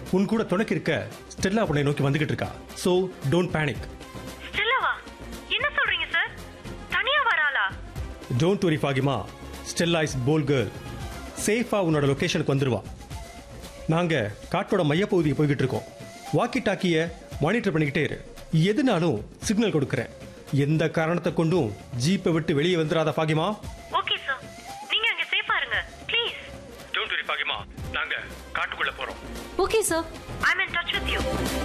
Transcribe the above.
உன் கூட துணைக்கு இருக்க ஸ்டெல்லா உன்னை நோக்கி வந்துகிட்டு இருக்கா சோ டோன்ட் பேனிக் ஸ்டெல்லாவா என்ன சொல்றீங்க சார் தனியா வராளா டோன்ட் வரி ஃபாகிமா ஸ்டெல்லா இஸ் போல் கேர்ள் சேஃபா உன்னோட லொகேஷனுக்கு வந்துருவா நாங்க காட்டோட மையப்பகுதிக்கு போய்கிட்டு இருக்கோம் வாக்கி டாக்கிய மானிட்டர் பண்ணிக்கிட்டே இரு எதுனாலும் சிக்னல் கொடுக்குறேன் எந்த காரணத்தை கொண்டும் ஜீப்பை விட்டு வெளியே வந்துடாத ஃபாகிமா ஓகே சார் நீங்க அங்க சேஃபா இருங்க ப்ளீஸ் டோன்ட் வரி ஃபாகிமா நாங்க காட்டுக்குள்ள போறோம் okay sir I am in touch with you